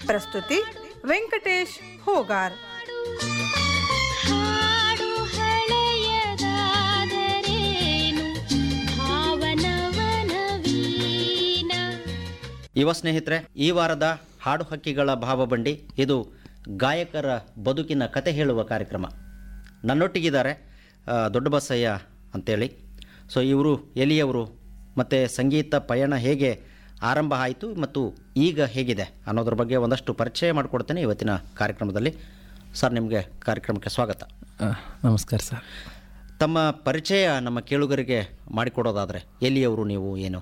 ಪ್ರಸ್ತುತಿ ವೆಂಕಟೇಶ್ ಹೋಗಾರ್ ಹಾಡು ಹಳೆಯದಾದರೇನು ಭಾವನವನ ವೀಣ ಯುವ ಸ್ನೇಹಿತರೆ ಈ ವಾರದ ಹಾಡು ಹಕ್ಕಿಗಳ ಭಾವಬಂಡಿ ಇದು ಗಾಯಕರ ಬದುಕಿನ ಕತೆ ಹೇಳುವ ಕಾರ್ಯಕ್ರಮ ನನ್ನೊಟ್ಟಿಗಿದ್ದಾರೆ ಆ, ದೊಡ್ಡ ಬಸಯ್ಯ ಅಂತೇಳಿ ಸೊ ಇವರು ಎಲಿಯವರು ಮತ್ತು ಸಂಗೀತ ಪಯಣ ಹೇಗೆ ಆರಂಭ ಆಯಿತು ಮತ್ತು ಈಗ ಹೇಗಿದೆ ಅನ್ನೋದ್ರ ಬಗ್ಗೆ ಒಂದಷ್ಟು ಪರಿಚಯ ಮಾಡಿಕೊಡ್ತೇನೆ ಇವತ್ತಿನ ಕಾರ್ಯಕ್ರಮದಲ್ಲಿ ಸರ್ ನಿಮಗೆ ಕಾರ್ಯಕ್ರಮಕ್ಕೆ ಸ್ವಾಗತ ಆ, ನಮಸ್ಕಾರ ಸರ್ ತಮ್ಮ ಪರಿಚಯ ನಮ್ಮ ಕೇಳುಗರಿಗೆ ಮಾಡಿಕೊಡೋದಾದರೆ ಎಲಿಯವರು ನೀವು ಏನು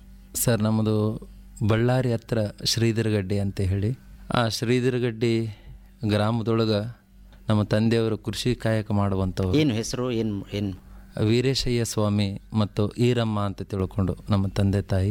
ಸರ್ ನಮ್ಮದು ಬಳ್ಳಾರಿ ಹತ್ರ ಶ್ರೀಧರಗಡ್ಡಿ ಅಂತ ಹೇಳಿ ಆ ಶ್ರೀಧರಗಡ್ಡಿ ಗ್ರಾಮದೊಳಗೆ ನಮ್ಮ ತಂದೆಯವರು ಕೃಷಿ ಕಾಯಕ ಮಾಡುವಂಥವ್ರು ಏನು ಹೆಸರು ಏನು ಏನು ವೀರೇಶಯ್ಯ ಸ್ವಾಮಿ ಮತ್ತು ಈರಮ್ಮ ಅಂತ ತಿಳ್ಕೊಂಡು ನಮ್ಮ ತಂದೆ ತಾಯಿ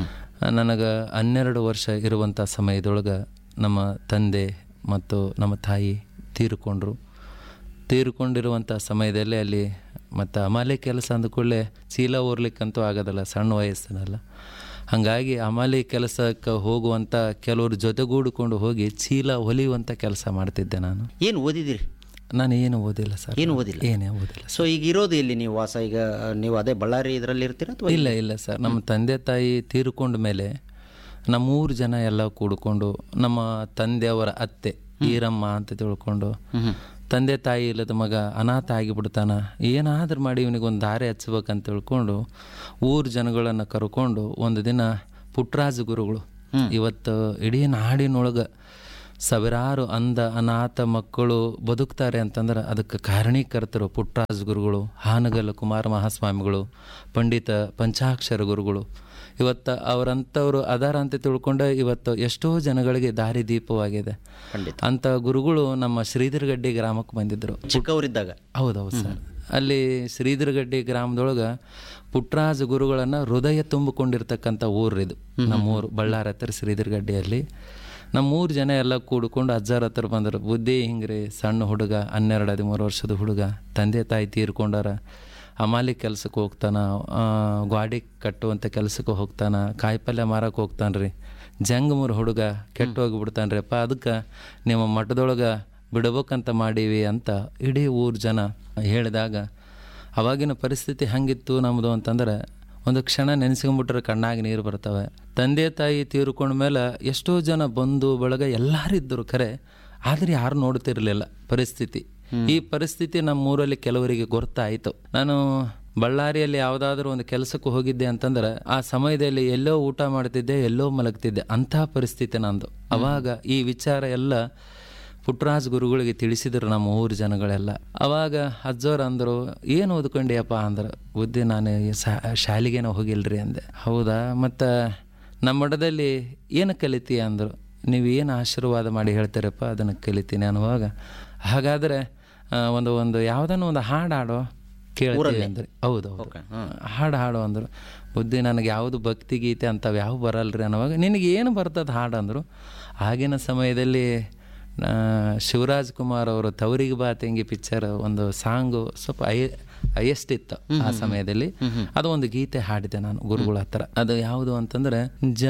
ನನಗೆ ಹನ್ನೆರಡು ವರ್ಷ ಇರುವಂಥ ಸಮಯದೊಳಗೆ ನಮ್ಮ ತಂದೆ ಮತ್ತು ನಮ್ಮ ತಾಯಿ ತೀರಿಕೊಂಡ್ರು ತೀರಿಕೊಂಡಿರುವಂಥ ಸಮಯದಲ್ಲಿ ಅಲ್ಲಿ ಮತ್ತು ಅಮಾಲೆ ಕೆಲಸ ಅಂದ್ಕೊಳ್ಳೆ ಚೀಲ ಓರ್ಲಿಕ್ಕಂತೂ ಆಗೋದಲ್ಲ ಸಣ್ಣ ವಯಸ್ಸಿನಲ್ಲ ಹಾಗಾಗಿ ಅಮಾಲಿ ಕೆಲಸಕ್ಕೆ ಹೋಗುವಂಥ ಕೆಲವರು ಜೊತೆಗೂಡಿಕೊಂಡು ಹೋಗಿ ಚೀಲ ಹೊಲಿಯುವಂಥ ಕೆಲಸ ಮಾಡ್ತಿದ್ದೆ ನಾನು ಏನು ಓದಿದಿರಿ ನಾನು ಏನು ಓದಿಲ್ಲ ಸರ್ ಏನು ಓದಿಲ್ಲ ಏನೇ ಓದಿಲ್ಲ ಸೊ ಈಗ ಇರೋದು ಎಲ್ಲಿ ನೀವು ವಾಸ ಈಗ ನೀವು ಅದೇ ಬಳ್ಳಾರಿ ಇದರಲ್ಲಿ ಇರ್ತೀರಾ ಅಥವಾ ಇಲ್ಲ ಇಲ್ಲ ಸರ್ ನಮ್ಮ ತಂದೆ ತಾಯಿ ತೀರ್ಕೊಂಡ ಮೇಲೆ ನಮ್ಮೂರು ಜನ ಎಲ್ಲ ಕೂಡಿಕೊಂಡು ನಮ್ಮ ತಂದೆಯವರ ಅತ್ತೆ ಈರಮ್ಮ ಅಂತ ತಿಳ್ಕೊಂಡು ತಂದೆ ತಾಯಿ ಇಲ್ಲದ ಮಗ ಅನಾಥ ಆಗಿಬಿಡ್ತಾನ ಏನಾದ್ರೂ ಮಾಡಿ ಇವನಿಗೆ ಒಂದು ದಾರಿ ಹಚ್ಬೇಕಂತ ತಿಳ್ಕೊಂಡು ಊರು ಜನಗಳನ್ನು ಕರ್ಕೊಂಡು ಒಂದು ದಿನ ಪುಟ್ಟರಾಜ ಗುರುಗಳು ಇವತ್ತು ಇಡೀ ನಾಡಿನೊಳಗೆ ಸಾವಿರಾರು ಅಂಧ ಅನಾಥ ಮಕ್ಕಳು ಬದುಕ್ತಾರೆ ಅಂತಂದ್ರೆ ಅದಕ್ಕೆ ಕಾರಣೀಕರ್ತರು ಪುಟ್ಟರಾಜ ಗುರುಗಳು ಹಾನಗಲ್ ಕುಮಾರ ಮಹಾಸ್ವಾಮಿಗಳು ಪಂಡಿತ ಪಂಚಾಕ್ಷರ ಗುರುಗಳು ಇವತ್ತು ಅವರಂಥವ್ರು ಅದಾರ ಅಂತ ತಿಳ್ಕೊಂಡು ಇವತ್ತು ಎಷ್ಟೋ ಜನಗಳಿಗೆ ದಾರಿ ದೀಪವಾಗಿದೆ ಅಂಥ ಗುರುಗಳು ನಮ್ಮ ಶ್ರೀಧರಗಡ್ಡಿ ಗ್ರಾಮಕ್ಕೆ ಬಂದಿದ್ದರು ಚಿಕ್ಕವರಿದ್ದಾಗ ಹೌದೌದು ಸರ್ ಅಲ್ಲಿ ಶ್ರೀಧರಗಡ್ಡಿ ಗ್ರಾಮದೊಳಗೆ ಪುಟ್ಟರಾಜ ಗುರುಗಳನ್ನು ಹೃದಯ ತುಂಬಿಕೊಂಡಿರ್ತಕ್ಕಂಥ ಊರಿದು ನಮ್ಮೂರು ಬಳ್ಳಾರಿ ಹತ್ರ ಶ್ರೀಧರಗಡ್ಡಿಯಲ್ಲಿ ನಮ್ಮೂರು ಜನ ಎಲ್ಲ ಕೂಡ್ಕೊಂಡು ಅಜ್ಜಾರ ಹತ್ರ ಬಂದರು ಬುದ್ಧಿ ಹಿಂಗ್ರಿ ಸಣ್ಣ ಹುಡುಗ ಹನ್ನೆರಡು ಹದಿಮೂರು ವರ್ಷದ ಹುಡುಗ ತಂದೆ ತಾಯಿ ತೀರ್ಕೊಂಡಾರ ಅಮಾಲಿ ಕೆಲ್ಸಕ್ಕೆ ಹೋಗ್ತಾನ ಆ, ಗ್ವಾಡಿ ಕಟ್ಟುವಂಥ ಕೆಲಸಕ್ಕೆ ಹೋಗ್ತಾನ ಕಾಯಿಪಲ್ಯ ಮಾರಕ್ಕೆ ಹೋಗ್ತಾನೆ ರೀ ಜಂಗಮೂರು ಹುಡುಗ ಕೆಟ್ಟು ಹೋಗಿಬಿಡ್ತಾನೆ ರೀ ಅಪ್ಪ ಅದಕ್ಕೆ ನಿಮ್ಮ ಮಠದೊಳಗೆ ಬಿಡ್ಬೇಕಂತ ಮಾಡೀವಿ ಅಂತ ಇಡೀ ಊರು ಜನ ಹೇಳಿದಾಗ ಅವಾಗಿನ ಪರಿಸ್ಥಿತಿ ಹಂಗಿತ್ತು ನಮ್ಮದು ಅಂತಂದ್ರೆ ಒಂದು ಕ್ಷಣ ನೆನೆಸ್ಕೊಂಬಿಟ್ರೆ ಕಣ್ಣಾಗಿ ನೀರು ಬರ್ತವೆ ತಂದೆ ತಾಯಿ ತೀರ್ಕೊಂಡ ಮೇಲೆ ಎಷ್ಟೋ ಜನ ಬಂಧು ಬಳಗ ಎಲ್ಲರೂ ಇದ್ದರು ಖರೆ ಆದರೆ ಯಾರು ನೋಡ್ತಿರ್ಲಿಲ್ಲ ಪರಿಸ್ಥಿತಿ ಈ ಪರಿಸ್ಥಿತಿ ನಮ್ಮೂರಲ್ಲಿ ಕೆಲವರಿಗೆ ಗೊತ್ತಾಯಿತು ನಾನು ಬಳ್ಳಾರಿಯಲ್ಲಿ ಯಾವುದಾದ್ರೂ ಒಂದು ಕೆಲಸಕ್ಕೆ ಹೋಗಿದ್ದೆ ಅಂತಂದ್ರೆ ಆ ಸಮಯದಲ್ಲಿ ಎಲ್ಲೋ ಊಟ ಮಾಡ್ತಿದ್ದೆ ಎಲ್ಲೋ ಮಲಗ್ತಿದ್ದೆ ಅಂಥ ಪರಿಸ್ಥಿತಿ ನಂದು ಅವಾಗ ಈ ವಿಚಾರ ಎಲ್ಲ ಪುಟ್ಟರಾಜ್ ಗುರುಗಳಿಗೆ ತಿಳಿಸಿದ್ರು ನಮ್ಮ ಊರು ಜನಗಳೆಲ್ಲ ಅವಾಗ ಅಜ್ಜೋರು ಅಂದರು ಏನು ಓದ್ಕೊಂಡಿಯಪ್ಪ ಅಂದ್ರೆ ಬುದ್ಧಿ ನಾನು ಈ ಶಾ- ಶಾಲೆಗೇನೋ ಹೋಗಿಲ್ರಿ ಅಂದೆ ಹೌದಾ ಮತ್ತು ನಮ್ಮ ಮಠದಲ್ಲಿ ಏನು ಕಲಿತೀಯ ಅಂದರು ನೀವು ಏನು ಆಶೀರ್ವಾದ ಮಾಡಿ ಹೇಳ್ತೀರಪ್ಪ ಅದನ್ನು ಕಲಿತೀನಿ ಅನ್ನುವಾಗ ಹಾಗಾದರೆ ಆ, ಒಂದು ಒಂದು ಯಾವುದನ್ನು ಒಂದು ಹಾಡು ಹಾಡೋ ಕೇಳ್ತೀವಿ ಅಂದ್ರೆ ಹೌದು ಹೌದು ಹಾಡು ಹಾಡು ಅಂದರು ಬುದ್ಧಿ ನನಗೆ ಯಾವುದು ಭಕ್ತಿ ಗೀತೆ ಅಂಥವು ಯಾವ ಬರಲ್ರಿ ಅನ್ನುವಾಗ ನಿನಗೆ ಏನು ಬರ್ತದೆ ಹಾಡು ಅಂದರು ಆಗಿನ ಸಮಯದಲ್ಲಿ ಆ, ಶಿವರಾಜ್ ಕುಮಾರ್ ಅವರು ತವರಿಗೆ ಬಾ ತೆಂಗಿ ಪಿಕ್ಚರ್ ಒಂದು ಸಾಂಗು ಸ್ವಲ್ಪ ಐ ಹೈಯೆಸ್ಟ್ ಇತ್ತು ಆ ಸಮಯದಲ್ಲಿ ಅದು ಒಂದು ಗೀತೆ ಹಾಡಿದೆ ನಾನು ಗುರುಗಳ ಹತ್ರ ಅದು ಯಾವುದು ಅಂತಂದ್ರೆ ಜ